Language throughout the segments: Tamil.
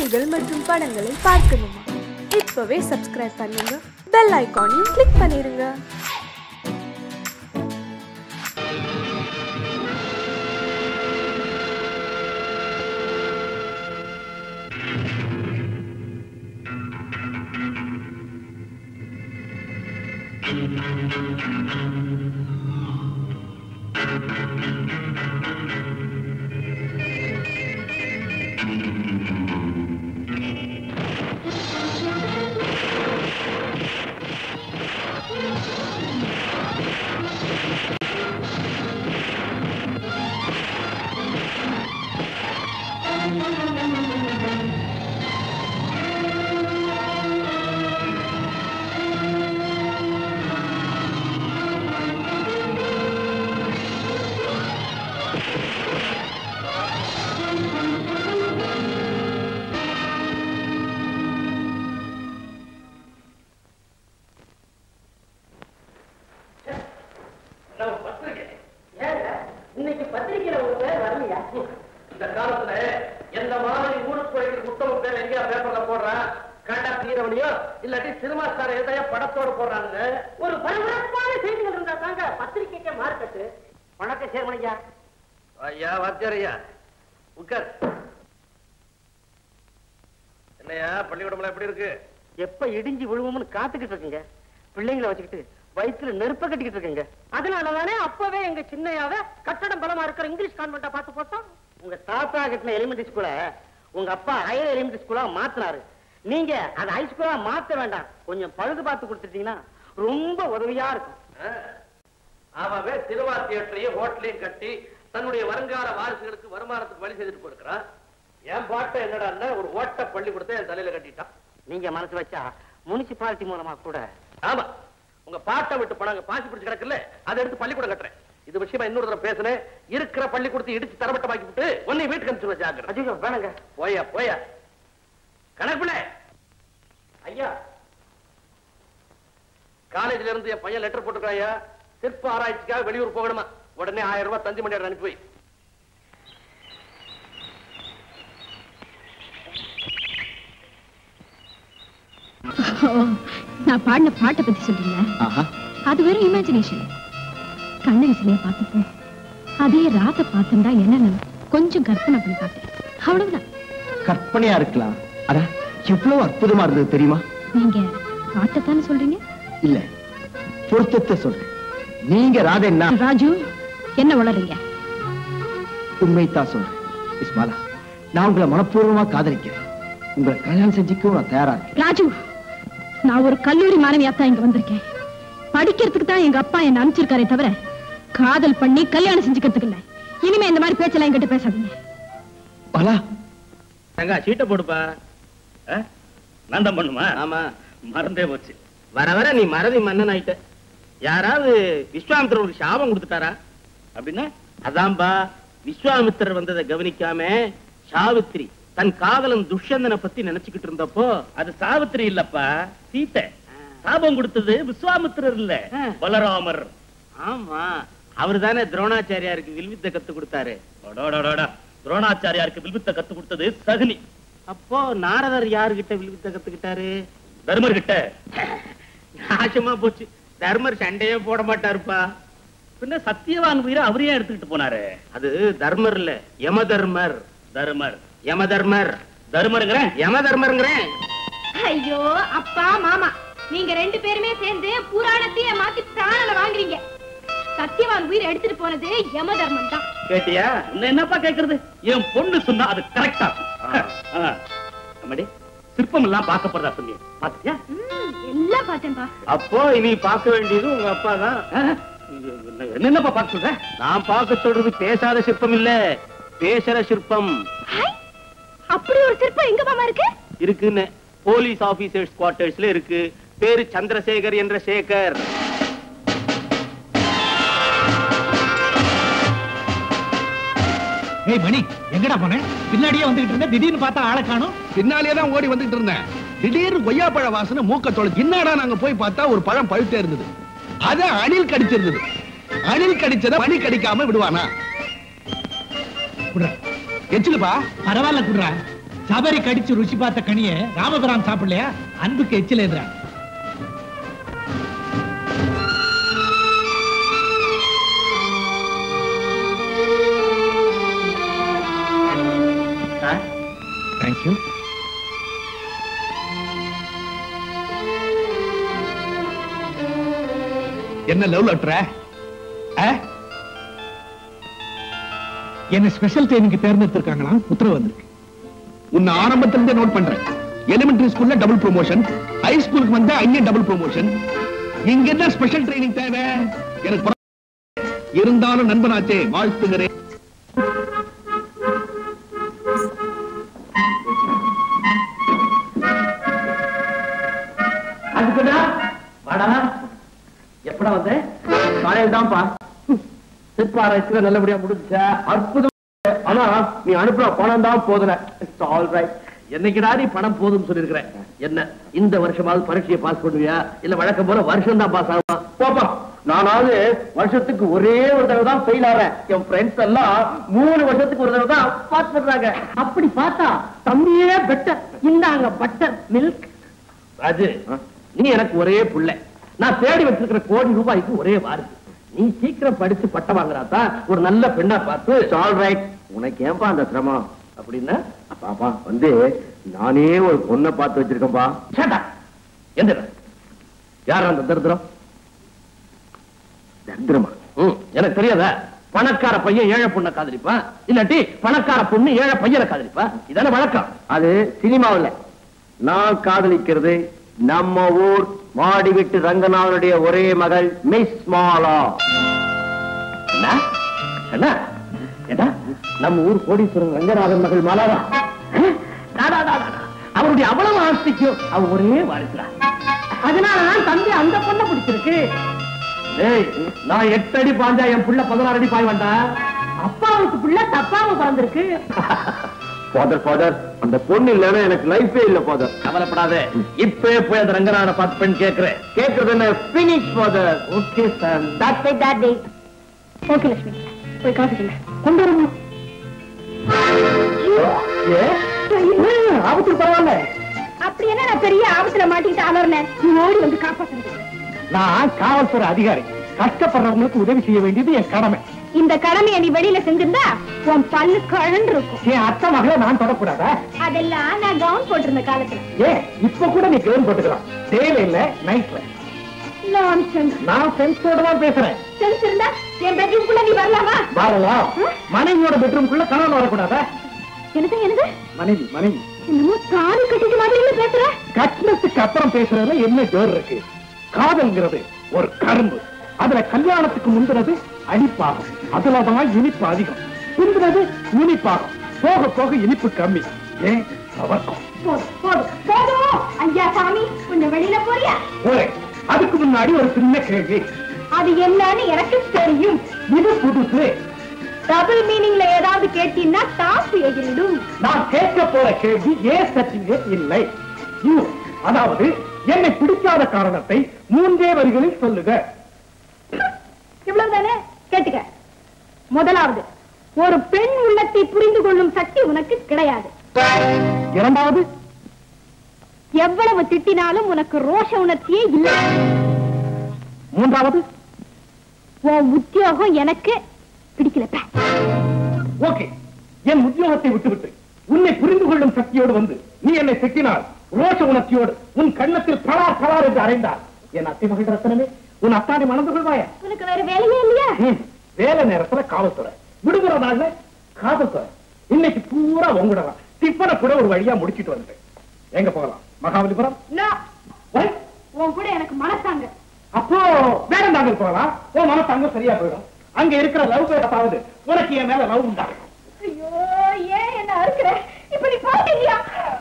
பாடல்கள் மற்றும் படங்களை பார்க்கணுமா இப்பவே சப்ஸ்கிரைப் பண்ணுங்க பெல் ஐகானையும் கிளிக் பண்ணிருங்க நம்ம பத்திரிக்கை ஏங்க, இன்னைக்கு பத்திரிக்கையில ஒரு பேர் வரலையா இந்த காலத்துல எந்த மாதிரி ஊருக்கு போயிட்டு புத்தக பேர் எங்கேயா பேப்பர்ல போடுறான் கண்டா தீரவணியோ இல்லாட்டி சினிமா ஸ்டார் எதையா படத்தோட போடுறாங்க ஒரு பரபரப்பான செய்திகள் இருந்தா தாங்க பத்திரிக்கைக்கே மார்க்கெட்டு வணக்கம் சேர்மணியா ஐயா வாத்தியார் ஐயா உட்கார் என்னையா பள்ளிக்கூடம்லாம் எப்படி இருக்கு எப்ப இடிஞ்சு விழுவோம்னு காத்துக்கிட்டு இருக்குங்க பிள்ளைங்களை வச்சுக்கிட்டு வயிற்றுல நெருப்ப கட்டிக்கிட்டு இருக்குங்க அதனாலதானே அப்பவே எங்க சின்னையாவ கட்டடம் பலமா இருக்கிற இங்கிலீஷ் கான்வெண்டா பார்த்து போட்டோம் உங்க தாத்தா கட்டின எலிமெண்டரி ஸ்கூல உங்க அப்பா ஹையர் எலிமெண்டரி ஸ்கூலா மாத்தினாரு நீங்க அதை ஹை ஸ்கூலா மாத்த வேண்டாம் கொஞ்சம் பழுது பார்த்து கொடுத்துட்டீங்கன்னா ரொம்ப உதவியா இருக்கும் ஆ. அவவே சினிமா தியேட்டரையும் ஹோட்டலையும் கட்டி தன்னுடைய வருங்கால வாரிசுகளுக்கு வருமானத்துக்கு வழி செய்துட்டு போயிருக்கிறான் என் பாட்டை என்னடா ஒரு ஓட்ட பள்ளிக்கூடத்தை என் தலையில கட்டிட்டான் நீங்க மனசு வச்சா முனிசிபாலிட்டி மூலமா கூட ஆமா உங்க பாட்டை விட்டு பணங்க பாசி பிடிச்சு கிடக்குல்ல அதை எடுத்து பள்ளிக்கூடம் கட்டுறேன் இது விஷயமா இன்னொரு தடவை பேசுனேன் இருக்கிற பள்ளிக்கூடத்தை இடிச்சு தரமட்டமாக்கி விட்டு உன்னை வீட்டுக்கு அனுப்பிச்சு ஜாக்கிரதை ஐயோ வேணாங்க போயா போயா கணக்குல ஐயா காலேஜ்ல இருந்து என் பையன் லெட்டர் போட்டுருக்காயா சிற்ப ஆராய்ச்சிக்காக வெளியூர் போகணுமா உடனே ஆயிரம் ரூபாய் தந்தி மண்டியார் அனுப்பி வை. ஓ, நான் பாடின பாட்டை பத்தி சொல்றீங்க அது வெறும் இமேஜினேஷன் கண்ணகி சிலைய பார்த்தப்போ அதே ராத்த பார்த்தா என்னன்னு கொஞ்சம் கற்பனை பண்ணி பார்த்தேன் அவ்வளவுதான் கற்பனையா இருக்கலாம் அட எவ்வளவு அற்புதமா இருந்தது தெரியுமா நீங்க பாட்டைத்தானே சொல்றீங்க இல்ல பொருத்தத்தை சொல்றேன் நீங்க ராதன்னா ராஜு என்ன உளறீங்க உண்மைத்தான் சொல்றேன் இஸ்மாலா நான் உங்களை மனப்பூர்வமா காதலிக்கிறேன் உங்களை கல்யாணம் செஞ்சுக்கவும் நான் தயாரா இருக்கேன் ராஜு நான் ஒரு கல்லூரி மாணவியாத்தான் இங்க வந்திருக்கேன் படிக்கிறதுக்கு தான் எங்க அப்பா என்ன அனுப்பிச்சிருக்காரே தவிர காதல் பண்ணி கல்யாணம் செஞ்சுக்கிறதுக்கு இல்ல இனிமே இந்த மாதிரி பேச்செல்லாம் என்கிட்ட பேசாதீங்க பலா தங்கா சீட்டை போடுப்பா ஆ? நான் தான் பண்ணுமா ஆமா மறந்தே போச்சு வர வர நீ மறதி மன்னன் ஆயிட்ட யாராவது விஸ்வாமித்திரர் ஒரு சாபம் கொடுத்துட்டாரா அப்படின்னா அதான்பா விஸ்வாமித்திரர் வந்ததை கவனிக்காம சாவித்திரி தன் காதலன் துஷ்யந்தனை பத்தி நினைச்சுக்கிட்டு இருந்தப்போ அது சாவித்திரி இல்லப்பா சீத்தை சாபம் கொடுத்தது விஸ்வாமித்திரர் இல்ல ஆ. பலராமர் ஆமா அவர் தானே துரோணாச்சாரியாருக்கு வில்வித்தை கத்து கொடுத்தாரு அடோடடோடா. துரோணாச்சாரியாருக்கு வில்வித்தை கத்து கொடுத்தது சகுனி அப்போ நாரதர் யாருகிட்ட வில்வித்தை கத்துக்கிட்டாரு தர்மர் கிட்ட நாசமா போச்சு தர்மர் சண்டையே போட மாட்டாருப்பா பின்ன சத்தியவான் உயிரை அவரே எடுத்துக்கிட்டு போனாரு அது தர்மர் இல்ல யம தர்மர் தர்மர் யம தர்மர் தர்மருங்கிறேன் யம தர்மருங்கிறேன் ஐயோ அப்பா மாமா நீங்க ரெண்டு பேருமே சேர்ந்து புராணத்தையே மாத்தி பிராணல வாங்குறீங்க சத்தியவான் உயிர் எடுத்துட்டு போனது யம தர்மம் தான் கேட்டியா உன்னை என்னப்பா கேக்குறது என் பொண்ணு சொன்னா அது கரெக்டா அம்மாடி சிற்பம் எல்லாம் பார்க்க போறதா சொல்லி பாத்தியா எல்லாம் பார்த்தேன்பா அப்போ இனி பார்க்க வேண்டியது உங்க அப்பா தான் என்னப்பா பார்க்க சொல்ற நான் பார்க்க சொல்றது பேசாத சிற்பம் இல்ல பேசுற சிற்பம் ஹை, அப்படி ஒரு சிற்பம் எங்க மாமா இருக்கு இருக்குன்னு போலீஸ் ஆபீசர்ஸ் குவார்டர்ஸ்ல இருக்கு பேரு சந்திரசேகர் என்ற சேகர் ஏய் மணி எங்கடா போன பின்னாடியே வந்துகிட்டு இருந்த திடீர்னு பார்த்தா ஆளை காணும் பின்னாலே தான் ஓடி வந்துட்டு இருந்தேன் திடீர்னு கொய்யாப்பழ வாசனை மூக்க தொலைச்சு என்னடா நாங்க போய் பார்த்தா ஒரு பழம் பழுத்தே இருந்தது அத அணில் கடிச்சிருந்தது அணில் கடிச்சத பனி கடிக்காம விடுவானா குடுறா எச்சிலுப்பா பரவாயில்ல குடுறா சபரி கடிச்சு ருசி பார்த்த கனிய ராமபுரம் சாப்பிடலையா அன்புக்கு எச்சில் எதிரா தேங்க்யூ என்ன லவ் லெட்டர என்ன ஸ்பெஷல் ட்ரைனிங்க்கு தேர்ந்தெடுத்திருக்காங்களா உத்தரவு வந்திருக்கு உன்னை ஆரம்பத்துல இருந்தே நோட் பண்றேன் எலிமெண்டரி ஸ்கூல்ல டபுள் ப்ரொமோஷன் ஹை ஸ்கூலுக்கு வந்தா அங்கே டபுள் ப்ரொமோஷன் இங்க என்ன ஸ்பெஷல் ட்ரைனிங் தேவை எனக்கு பரவ- இருந்தாலும் நண்பனாச்சே வாழ்த்துகிறேன் அதுக்குடா வாடா எப்படா வந்த காலையில் தான்ப்பா சிற்பாராய்ச்சியில நல்லபடியா முடிஞ்சா அற்புதம் ஆனா நீ அனுப்புற பணம் தான் போதுன ஆல் ரைட் என்னைக்குடா நீ பணம் போதும் சொல்லிருக்கிற என்ன இந்த வருஷமாவது பரீட்சையை பாஸ் பண்ணுவியா இல்ல வழக்கம் போல வருஷம் தான் பாஸ் ஆகுமா போப்பா நானாவது வருஷத்துக்கு ஒரே ஒரு தடவை தான் ஃபெயில் ஆறேன் என் ஃப்ரெண்ட்ஸ் எல்லாம் மூணு வருஷத்துக்கு ஒரு தடவை தான் பாஸ் பண்றாங்க அப்படி பார்த்தா தம்பியே பெட்டர் இந்தாங்க பட்டர் மில்க் ராஜு நீ எனக்கு ஒரே புள்ள நான் தேடி வச்சிருக்கிற கோடி ரூபாய்க்கு ஒரே வாரிசு நீ சீக்கிரம் படிச்சு பட்டம் வாங்குறாத்தா ஒரு நல்ல பெண்ணா பார்த்து ஆல் ரைட் உனக்கு ஏன்பா அந்த சிரமம் அப்படின்னா பாப்பா வந்து நானே ஒரு பொண்ணை பார்த்து வச்சிருக்கேன்பா சேட்டா எந்த யார் அந்த தரித்திரம் தரித்திரமா ம் எனக்கு தெரியாதா பணக்கார பையன் ஏழை பொண்ணை காதலிப்பான் இல்லாட்டி பணக்கார பொண்ணு ஏழை பையனை காதலிப்பா இதான வழக்கம் அது சினிமாவில் நான் காதலிக்கிறது நம்ம ஊர் மாடி விட்டு ரங்கநாதனுடைய ஒரே மகள் மிஸ் மாலா என்ன என்ன ஏடா நம்ம ஊர் கோடீஸ்வரன் ரங்கநாதன் மகள் மாலாவா அஹ்? டா, டா, டா, டா, டா. அவருடைய அவ்வளவு ஆஸ்திக்கும் அவ ஒரே வாரிசுடா அதனாலதான் தம்பி அந்த பொண்ணை பிடிச்சிருக்கு டேய் நான் எட்டு அடி பாஞ்சா என் புள்ள பதினாறு அடி பாய் வேண்டாம் அப்பாவுக்கு பிள்ளை தப்பாம பிறந்திருக்கு ஃபாதர் ஃபாதர் அந்த பொண்ணு இல்லைன்னா எனக்கு லைஃபே இல்ல ஃபாதர் கவலைப்படாத இப்பவே போய் அந்த ரங்கநாதனை பார்த்து பெண் கேட்கிறேன் கேட்கறது என்ன finish father okay sir doctor daddy okay Lakshmi போய் காசுங்க கொண்டு வரணும் ஆபத்து பரவாயில்ல அப்படி என்ன நான் பெரிய ஆபத்துல மாட்டிக்கிட்டு அலர்னேன் நீ ஓடி வந்து காப்பாத்துறது நான் காவல்துறை அதிகாரி கஷ்டப்படுறவங்களுக்கு உதவி செய்ய வேண்டியது என் கடமை இந்த கடமையை நீ வெளியில செஞ்சிருந்தா உன் பல்லு கழன்று இருக்கும் என் அத்தை மகளை நான் தொடக்கூடாதா அதெல்லாம் நான் கவுன் போட்டிருந்த காலத்துல ஏன் இப்ப கூட நீ கவுன் போட்டுக்கலாம் டேல இல்ல நைட்ல நான்சென்ஸ் நான் ஃப்ரெண்ட்ஸோட தான் பேசுறேன் சென்ஸ் இருந்தா என் பெட்ரூம்குள்ள நீ வரலாமா வரலாம் மனைவியோட பெட்ரூம்குள்ள கணவன் வரக்கூடாதா என்னது என்னது மனைவி மனைவி என்னமோ தாலி கட்டிட்டு மாதிரி இல்ல பேசுற கட்னத்துக்கு அப்புறம் பேசுறதுல என்ன ஜோர் இருக்கு காதல்ங்கிறது ஒரு கரும்பு அதுல கல்யாணத்துக்கு முந்தினது அடிப்பாகும் அதுலதான் இனிப்பு அதிகம் பிந்தினது இனிப்பாகும் போக போக இனிப்பு கம்மி ஏன் அவர்க்கும் போதும் போதும் போதும் ஐயா சாமி கொஞ்சம் வெளியில போறியா போறேன் அதுக்கு முன்னாடி ஒரு சின்ன கேள்வி அது என்னன்னு எனக்கு தெரியும் இது புதுசு டபுள் மீனிங்ல ஏதாவது கேட்டீங்கன்னா டாப் எகிரிடும் நான் கேட்க போற கேள்வி ஏ சர்டிபிகேட் இல்லை யூ அதாவது என்னை பிடிக்காத காரணத்தை மூன்றே வரிகளில் சொல்லுக இவ்வளவுதானே கேட்டுக்க முதலாவது ஒரு பெண் உள்ளத்தை புரிந்து கொள்ளும் சக்தி உனக்கு கிடையாது இரண்டாவது எவ்வளவு திட்டினாலும் உனக்கு ரோஷ உணர்ச்சியே இல்லை மூன்றாவது உன் உத்தியோகம் எனக்கு பிடிக்கல பே. ஓகே என் உத்தியோகத்தை விட்டுவிட்டு உன்னை புரிந்து கொள்ளும் சக்தியோடு வந்து நீ என்னை திட்டினால் ரோஷ உணர்ச்சியோடு உன் கண்ணத்தில் பலார் பலார் என்று அறைந்தார் என் அத்தை மகள் ரத்தனமே உன் அத்தானை மணந்து கொள்வாயா உனக்கு வேற வேலையே இல்லையா ம், வேலை நேரத்துல காவல்துறை விடுமுறை நாள்ல காவல்துறை இன்னைக்கு பூரா உங்கிடலாம் டிஃபனை கூட ஒரு வழியா முடிச்சிட்டு வந்துட்டேன் எங்க போகலாம் மகாபலிபுரம் No. Why? உன் கூட எனக்கு மனசாங்க அப்போ வேற தாங்க போகலாம் உன் மனசு அங்க சரியா போயிடும் அங்க இருக்கிற லவ் பேரத்தாவது உனக்கு என் மேல லவ் உண்டாகும் ஐயோ ஏன் என்ன அறுக்கிற இப்ப நீ போட்டீங்களா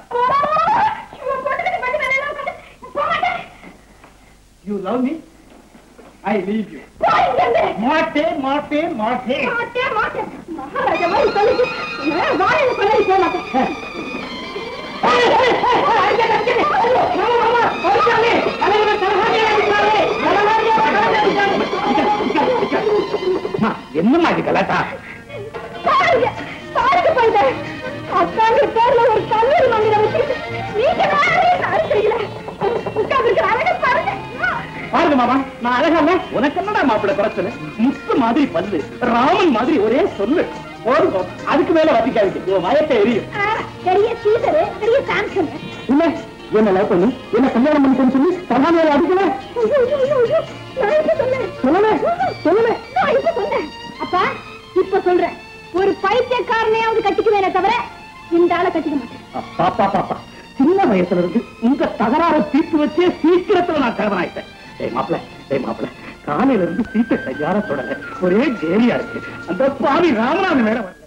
போட்டதுக்கு மட்டும் வேலை போக மாட்டேன் you love me I leave you போயிங்க மாட்டேன் மாட்டேன் மாட்டேன் மாட்டேன் மாட்டேன் மகாராஜா மாதிரி சொல்லிட்டு ஏன் வாழையில கொள்ளடி போக மாட்டேன் ஏய், ஏய், ஏய், ஏய், அடிக்க, அடிக்க. ஐயோ, மாமா, மாமா, ஓடிட்டாலே. தலைவர் தலகாணியை அடிச்சாலே. தலகாணியை, தலகாணியை அடிச்சாலே. அம்மா, என்னம்மா இது கலாட்டா பாருங்க, பாருங்க போயிட்டேன். அக்கா கல்யாணங்கிற பேர்ல ஒரு கல்லூரி மந்திரம் வச்சுக்கிட்டு நீங்க வேறே நடக்கிறீங்கள உட்கார்ந்து அழகா பாருங்க பாருங்க மாமா நான் அழகா இல்ல உனக்கு என்னடா மாப்பிள்ள குறைச்சல முத்து மாதிரி பல்லு ராமன் மாதிரி ஒரே சொல்லு போதும் அதுக்கு மேல வசிக்காதீங்க உன் வயத்தை எரியும் ஆ, பெரிய சீசரு பெரிய சாம்சங் இல்ல என்ன லவ் பண்ணி என்ன கல்யாணம் பண்ணிக்கன்னு சொல்லி தகாமையில அடிக்கல நான் இப்ப சொன்னேன் சொல்லல சொல்லல நான் இப்ப சொன்னேன் அப்பா இப்ப சொல்றேன் ஒரு பைத்தியக்காரனையாவது கட்டிக்குவேனே தவிர இந்த ஆளை கட்டிக்க மாட்டேன் பாப்பா பாப்பா சின்ன வயசுல இருந்து உங்க தகராற தீர்த்து வச்சே சீக்கிரத்துல நான் கணவனாயிட்டேன் ஏய் மாப்பிள ஏய் மாப்பிள காலையில இருந்து சீட்டை கையார தொடங்க ஒரே கேரியா இருக்கு அந்த பாவி ராமநாதன் வேற வரல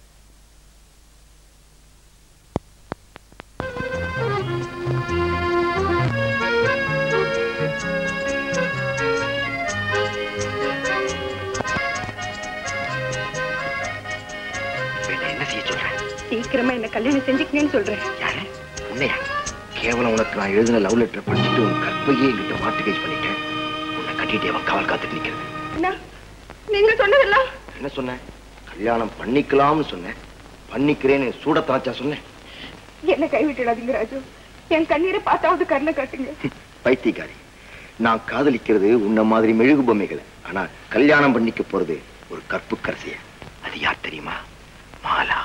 என்ன செய்ய சொல்றேன் சீக்கிரமா என்ன கல்யாணம் செஞ்சுக்கணும்னு சொல்றேன் யாரு உன்னையா கேவலம் உனக்கு நான் எழுதின லவ் லெட்டர் படிச்சுட்டு உன் கற்பையே என்கிட்ட மாட்டுகேஜ் பண்ணிட்டேன் உன்னை கட்டிட்டு அவன் காவல் காத்துட்டு நிக்கிறது என்ன நீங்க சொன்னதெல்லாம் என்ன சொன்னேன் கல்யாணம் பண்ணிக்கலாம்னு சொன்னேன் பண்ணிக்கிறேன்னு சூடத்தாச்சா சொன்னேன் என்ன கைவிட்டுடாதீங்க ராஜு என் கண்ணீரை பார்த்தாவது கருணை காட்டுங்க பைத்தியக்காரி நான் காதலிக்கிறது உன்ன மாதிரி மெழுகு பொம்மைகளை ஆனா கல்யாணம் பண்ணிக்க போறது ஒரு கற்பு கரசிய அது யார் தெரியுமா Mala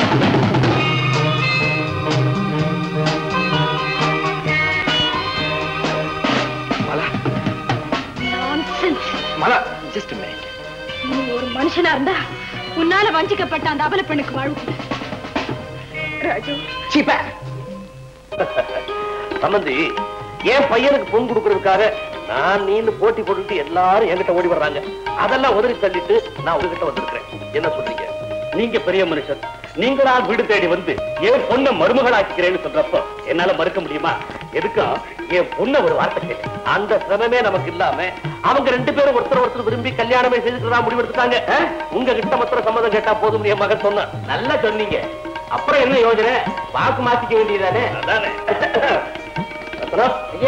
Mala Nonsense. Mala just minute நீ ஒரு மனுஷனா இருந்தா உன்னால வஞ்சிக்கப்பட்ட அந்த அவல பெண்ணுக்கு வாழ்வு ராஜு சீப்பா சம்பந்தி என் பையனுக்கு பொன் கொடுக்கறதுக்காக நான் நீன்னு போட்டி போட்டுட்டு எல்லாரும் என்கிட்ட ஓடி வர்றாங்க அதெல்லாம் உதறி தள்ளிட்டு நான் உங்ககிட்ட வந்திருக்கிறேன் என்ன சொல்றீங்க நீங்க பெரிய மனுஷன் நீங்களா வீடு தேடி வந்து என் பொண்ணை மருமகளாக்கிறேன்னு சொல்றப்போ என்னால மறுக்க முடியுமா எதுக்கும் என் பொண்ணை ஒரு வார்த்தை கேட்டேன் அந்த சிரமமே நமக்கு இல்லாம அவங்க ரெண்டு பேரும் ஒருத்தர் ஒருத்தர் விரும்பி கல்யாணமே செய்துக்கிறதா முடிவெடுத்துட்டாங்க ஆ? உங்க கிட்ட மாத்திரம் சம்மதம் கேட்டா போதும் என் மகன் சொன்னான் நல்லா சொன்னீங்க அப்புறம் என்ன யோஜனை வாக்கு மாத்திக்க வேண்டியதானே அதானே ரத்னம், ஐயா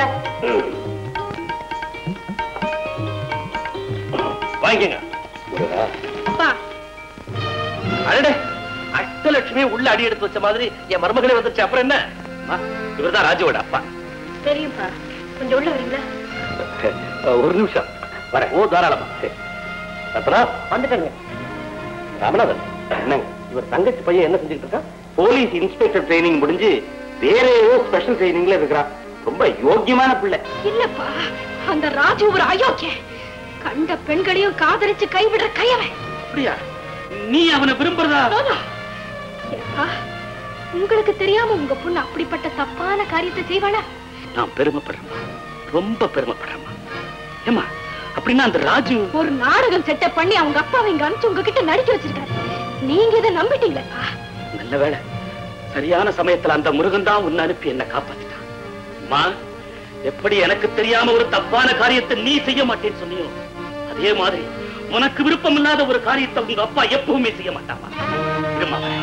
வாங்கிக்கங்க அப்பா அடடே அஷ்டலட்சுமி உள்ள அடி எடுத்து வச்ச மாதிரி என் மருமகளே வந்துருச்சு அப்புறம் என்ன அம்மா, இவர்தான் ராஜுவோட அப்பா தெரியும்பா கொஞ்சம் உள்ள வரீங்களா ஒரு நிமிஷம் வரேன் ஓ தாராளமா சரி. ரத்னா வந்துட்டேங்க ராமநாதன் என்னங்க இவர் தங்கச்சி பையன் என்ன செஞ்சுட்டு இருக்கான் போலீஸ் இன்ஸ்பெக்டர் ட்ரைனிங் முடிஞ்சு வேற ஏதோ ஸ்பெஷல் ட்ரைனிங்ல இருக்கிறான் ரொம்ப யோக்கியமான பிள்ளை இல்லப்பா அந்த ராஜு ஒரு அயோக்கிய கண்ட பெண்களையும் காதலிச்சு கைவிடுற கையவன் அப்படியா நீ அவனை விரும்புறதா ஏப்பா, உங்களுக்கு தெரியாம உங்க பொண்ணு அப்படிப்பட்ட தப்பான காரியத்தை செய்வாளா நான் பெருமைப்படுறேம்மா ரொம்ப பெருமைப்படுறேம்மா ஏமா அப்படின்னா அந்த ராஜு ஒரு நாடகம் செட்டப் பண்ணி அவங்க அப்பாவை இங்க அனுப்பிச்சு உங்ககிட்ட நடிக்க வச்சிருக்காரு நீங்க இதை நம்பிட்டீங்களா நல்ல வேளை சரியான சமயத்துல அந்த முருகன் தான் உன்னை அனுப்பி என்ன காப்பாத்திட்டான் அம்மா எப்படி எனக்கு தெரியாம ஒரு தப்பான காரியத்தை நீ செய்ய மாட்டேன்னு சொன்னியோ அதே மாதிரி உனக்கு விருப்பம் இல்லாத ஒரு காரியத்தை உங்க அப்பா எப்பவுமே செய்ய மாட்டாமா இருமா வரேன்.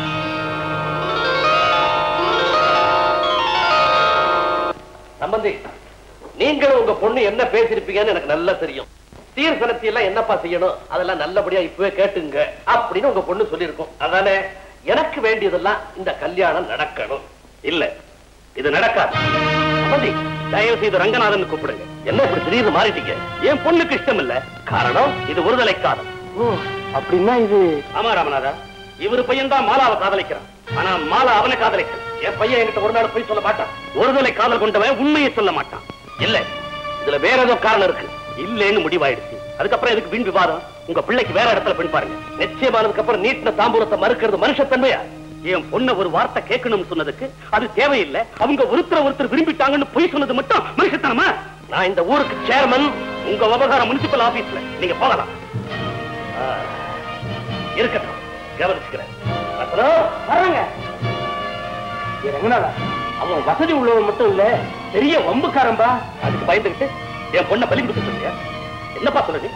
சம்பந்தி நீங்களும் உங்க பொண்ணு என்ன பேசிருப்பீங்கன்னு எனக்கு நல்லா தெரியும் தீர்சனத்தி எல்லாம் என்னப்பா செய்யணும் அதெல்லாம் நல்லபடியா இப்பவே கேட்டுங்க அப்படின்னு உங்க பொண்ணு சொல்லியிருக்கோம் அதானே எனக்கு வேண்டியதெல்லாம் இந்த கல்யாணம் நடக்கணும் இல்ல இது நடக்காது சம்பந்தி தயவு செய்து ரங்கநாதன் கூப்பிடுங்க என்ன இப்படி திடீர்னு மாறிட்டீங்க என் பொண்ணுக்கு இஷ்டம் இல்ல காரணம் இது ஒருதலை காதல் ஓ அப்படின்னா இது ஆமா ராமநாதா இவரு பையன் தான் மாலாவை காதலிக்கிறான் ஆனா மாலா அவனை காதலிக்கிறான் என் பையன் என்கிட்ட ஒரு நாள் போய் சொல்ல மாட்டான் ஒருதலை காதல் கொண்டவன் உண்மையை சொல்ல மாட்டான் இல்ல இதுல வேற ஏதோ காரணம் இருக்கு இல்லைன்னு முடிவாயிடுச்சு அதுக்கப்புறம் எதுக்கு வீண் விவாதம் உங்க பிள்ளைக்கு வேற இடத்துல பெண் பாருங்க நிச்சயமானதுக்கு அப்புறம் நீட்டின தாம்பூலத்தை மறுக்கிறது மனுஷத்தன்மையா என் பொண்ண ஒரு வார்த்தை கேட்கணும்னு சொன்னதுக்கு அது தேவையில்லை அவங்க ஒருத்தர் ஒருத்தர் விரும்பிட்டாங்கன்னு பொய் சொன்னது மட்டும் மனுஷத்தனமா நான் இந்த ஊருக்கு சேர்மன் உங்க விவகாரம் முனிசிபல் ஆபீஸ்ல நீங்க போகலாம் ஆ, இருக்கட்டும் கவனிச்சுக்கிறேன் ரத்னம், வர்றேங்க ஏ ரங்கநாதா அவன் வசதி உள்ளவன் மட்டும் இல்ல பெரிய வம்புக்காரன்பா அதுக்கு பயந்துகிட்டு என் பொண்ணை பலி கொடுக்க சொல்லியா என்னப்பா சொல்லுது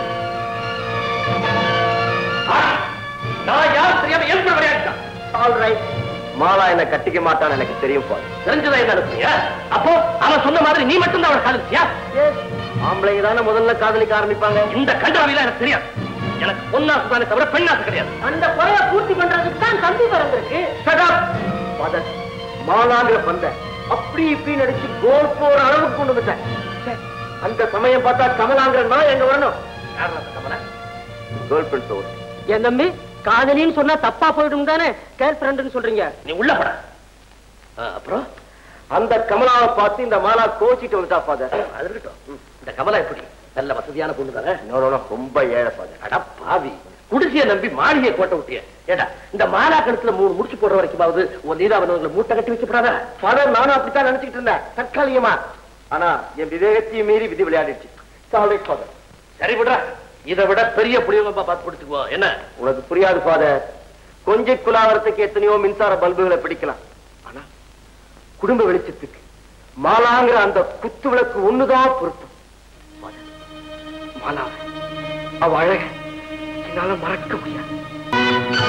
நான் யார் தெரியாம என் கூட விளையாடுறான் ஆல் ரைட் மாலா என்ன கட்டிக்க மாட்டான்னு எனக்கு தெரியும் பாரு தெரிஞ்சதா என்ன அனுப்புறியா அப்போ அவன் சொன்ன மாதிரி நீ மட்டும் தான் அவனை காதலிச்சியா ஆம்பளைங்க தானே முதல்ல காதலிக்க ஆரம்பிப்பாங்க இந்த கண்டாவிலாம் எனக்கு தெரியாது எனக்கு பொன்னாசு தானே தவிர பெண்ணாசு கிடையாது அந்த குறைய பூர்த்தி பண்றதுக்கு தான் தம்பி பிறந்திருக்கு Shut up. ஃபாதர் மாலாங்கிற பந்த அப்படி இப்படி நடிச்சு கோல் போற அளவுக்கு கொண்டு வந்துட்டேன் ச்சே, அந்த சமயம் பார்த்தா கமலாங்கிற நான் எங்க வரணும் யார் அந்த கமலா கேர்ள் ஃபிரெண்ட் என் தம்பி காதலின்னு சொன்னா தப்பா போயிடும் தானே கேர்ள் ஃபிரெண்ட்னு சொல்றீங்க நீ உள்ள பட அப்புறம் அந்த கமலாவை பார்த்து இந்த மாலா கோச்சிட்டு வந்துட்டா ஃபாதர் அது இருக்கட்டும் இந்த கமலா எப்படி நல்ல வசதியான பொண்ணு தானே ரொம்ப ஏழை ஃபாதர் அட பாவி குடிசைய நம்பி மாளிகையை கோட்டை விட்டிய ஏடா இந்த மாலா கழுத்துல மூணு முடிச்சு போடுற வரைக்குமாவது உன் நீதாவனவங்களை மூட்டை கட்டி வச்சுப்படாத ஃபாதர் நானும் அப்படித்தான் நினைச்சுக்கிட்டு இருந்தேன் தற்காலிகமா ஆனா என் விவேகத்தையும் மீறி விதி விளையாடிடுச்சு சாலை ஃபாதர் சரி விடுறா இதை விட பெரிய புளியவங்க பார்த்து பிடிச்சுக்குவோம் என்ன உனக்கு புரியாது ஃபாதர் கொஞ்ச குலாவரத்துக்கு எத்தனையோ மின்சார பல்புகளை பிடிக்கலாம் ஆனா குடும்ப வெளிச்சத்துக்கு மாலாங்கிற அந்த குத்து விளக்கு ஒண்ணுதான் பொருத்தம் Father, மாலாவை அவ அழக என்னால மறக்க முடியாது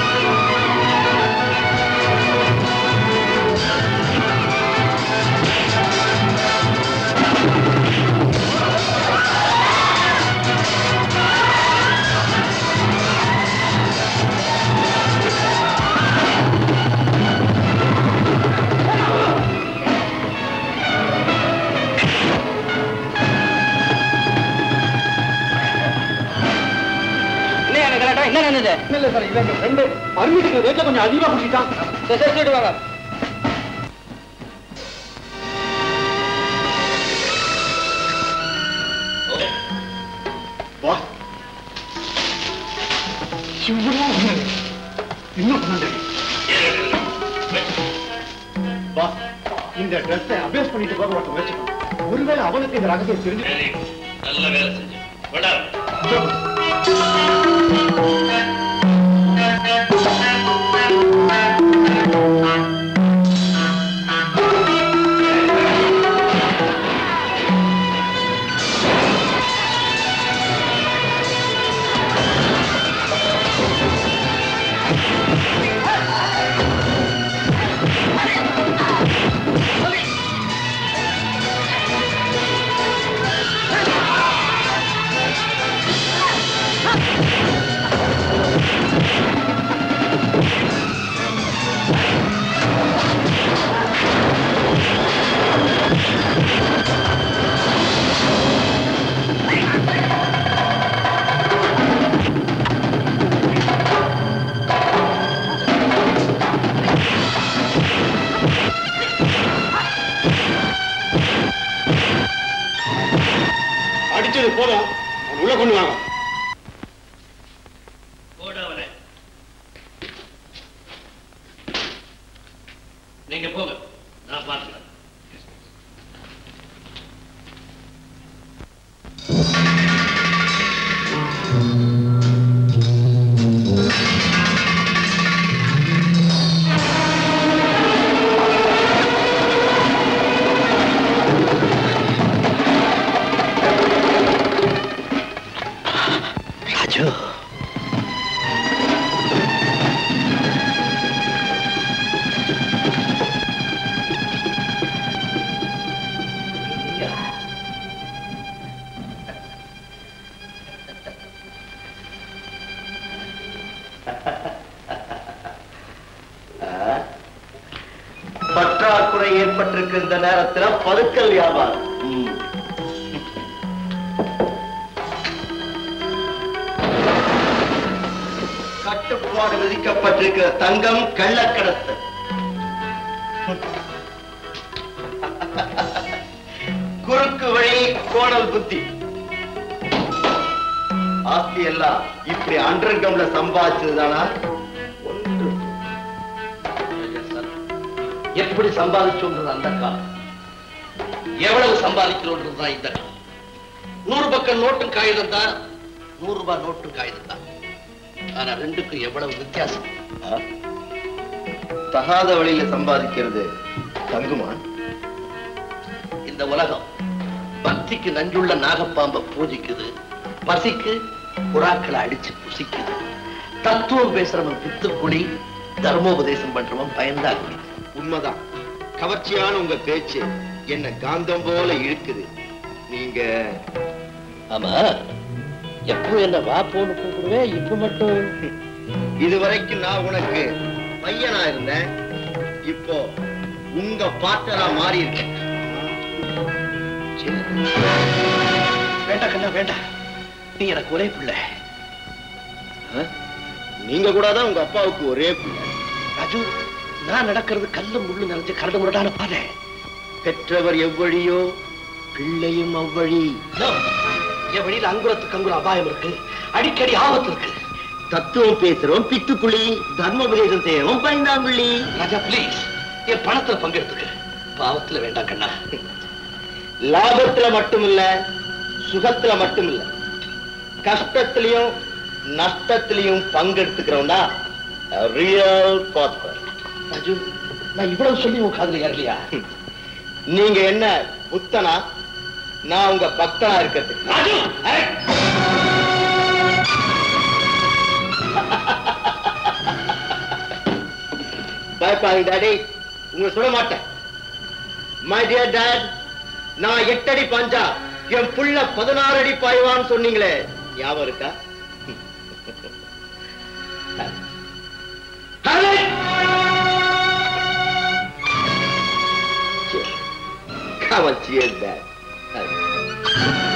என்ன நடந்தது இல்ல சார் இல்ல ரெண்டு பர்மிட்டுக்கு ரேட்ல கொஞ்சம் அதிகமா குடிச்சிட்டான் வாங்க இன்னும் சொன்னது வா இந்த ட்ரெஸ்ஸை அபேஸ் பண்ணிட்டு போக ஒருத்தன் வச்சுக்கோ ஒருவேளை அவனுக்கு இந்த ரகசியம் தெரிஞ்சு நல்ல வேலை செஞ்சு விடா அடிச்சது போதும் அவன் உள்ள கொண்டு வாங்க போடு அவனை நீங்க போங்க நான் பார்த்துக்கிறேன் ராஜு பற்றாக்குறை ஏற்பட்டிருக்கு இந்த நேரத்துல பதுக்கல் வியாபாரம் ம். கட்டுப்பாடு விதிக்கப்பட்டிருக்கிற தங்கம் கள்ளக்கடத்து குறுக்கு வழி கோணல் புத்தி ஆஸ்தி எல்லாம் இப்படி அண்டர் கிரவுண்ட்ல சம்பாதிச்சதுதானா ஒன்று எப்படி சம்பாதிச்சோன்றது அந்த காலம் எவ்வளவு சம்பாதிக்கிறோன்றது தான் இந்த காலம் நூறு பக்கம் நோட்டும் காகிதம் தான் நூறு ரூபாய் நோட்டும் காகிதம் தான் ஆனா ரெண்டுக்கும் எவ்வளவு வித்தியாசம் தகாத வழியில சம்பாதிக்கிறது தங்குமா இந்த உலகம் பக்திக்கு நஞ்சுள்ள நாகப்பாம்பை பூஜிக்குது பசிக்கு புறாக்களை அடிச்சு புசிக்குது தத்துவம் பேசுறவன் பித்துக்குடி தர்மோபதேசம் பண்றவன் பயந்தா குடி உண்மைதான் கவர்ச்சியான உங்க பேச்சு என்ன காந்தம் போல இழுக்குது நீங்க ஆமா எப்போ என்ன வா போன்னு கூப்பிடுவேன் இப்ப மட்டும் இதுவரைக்கும் நான் உனக்கு பையனா இருந்தேன் இப்போ உங்க பாட்டரா மாறி இருக்கேன் வேண்டாம் கண்ணா வேண்டாம் நீ எனக்கு ஒரே பிள்ளை நீங்க கூட தான் உங்க அப்பாவுக்கு ஒரே பிள்ளை ராஜு நான் நடக்கிறது கல்லு முள்ளு நிறைஞ்ச கரடு முரடான பாதை பெற்றவர் எவ்வழியோ பிள்ளையும் அவ்வழி No. என் வழியில அங்குலத்துக்கு அங்குல அபாயம் இருக்கு அடிக்கடி ஆபத்து இருக்கு தத்துவம் பேசுறோம் பித்துக்குழி தர்மோபதேசம் செய்யறோம் பைந்தாங்குழி ராஜா ப்ளீஸ் என் பணத்துல பங்கெடுத்துக்க பாவத்துல வேண்டாம் கண்ணா லாபத்துல மட்டும் இல்ல சுகத்துல மட்டும் இல்ல கஷ்டத்திலையும் நஷ்டத்திலையும் பங்கெடுத்துக்கிறோம் தான் ரியல் பாத்பர் ராஜு நான் இவ்வளவு சொல்லி உன் காதுல ஏறலையா நீங்க என்ன புத்தனா நான் உங்க பக்தனா இருக்கிறதுக்கு ராஜு ஏய்! பயப்பாங்க டாடி உங்களை சுட மாட்டேன் மை டியர் டாட் நான் எட்டடி பஞ்சா என் புள்ள பதினாறு அடி பாய்வான்னு சொன்னீங்களே ஞாபகம் இருக்கா Come on, cheers, Dad.